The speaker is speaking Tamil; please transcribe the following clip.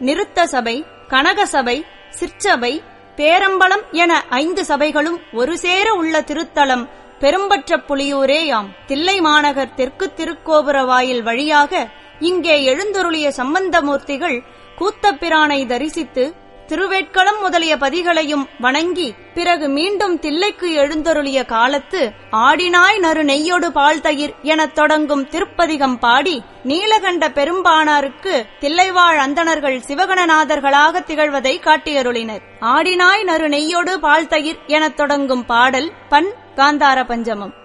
நிருத்த சபை கனக சபை சிற்சபை பேரம்பலம் என ஐந்து சபைகளும் ஒரு சேர உள்ள திருத்தலம் பெரும்பற்ற புலியூரேயாம் தில்லை மாநகர் தெற்கு திருக்கோபுர வாயில் வழியாக இங்கே எழுந்தருளிய சம்பந்தமூர்த்திகள் கூத்தப்பிரானை தரிசித்து திருவேட்களம் முதலிய பதிகளையும் வணங்கி பிறகு மீண்டும் தில்லைக்கு எழுந்தருளிய காலத்து ஆடினாய் நறு நெய்யொடு பால் தயிர் எனத் தொடங்கும் திருப்பதிகம் பாடி நீலகண்ட பெரும்பானாருக்கு தில்லைவாழ் அந்தணர்கள் சிவகணநாதர்களாக திகழ்வதை காட்டியருளினர் ஆடினாய் நறு நெய்யொடு பால் தயிர் எனத் தொடங்கும் பாடல் பண் காந்தார பஞ்சமம்